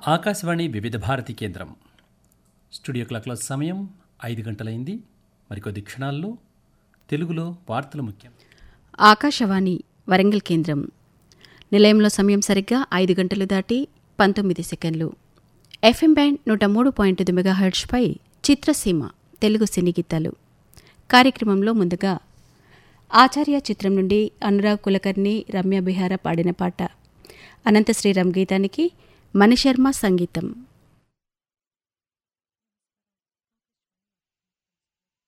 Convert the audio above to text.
ఆకాశవాణి వివిధ భారతి కేంద్రం స్టూడియో క్లాక్లో సమయం ఐదు గంటలైంది మరికొద్ది క్షణాల్లో తెలుగులో వార్తలు ముఖ్యం ఆకాశవాణి వరంగల్ కేంద్రం నిలయంలో సమయం సరిగ్గా ఐదు గంటలు దాటి పంతొమ్మిది సెకండ్లు ఎఫ్ఎం బ్యాండ్ నూట మూడు పాయింట్ తొమ్మిది మెగాహెర్ట్స్పై చిత్రసీమ తెలుగు సినీ గీతాలు కార్యక్రమంలో ముందుగా ఆచార్య చిత్రం నుండి అనురాగ్ కులకర్ణి రమ్య బిహార పాడిన పాట అనంత శ్రీరామ్ గీతానికి మణిశర్మ సంగీతం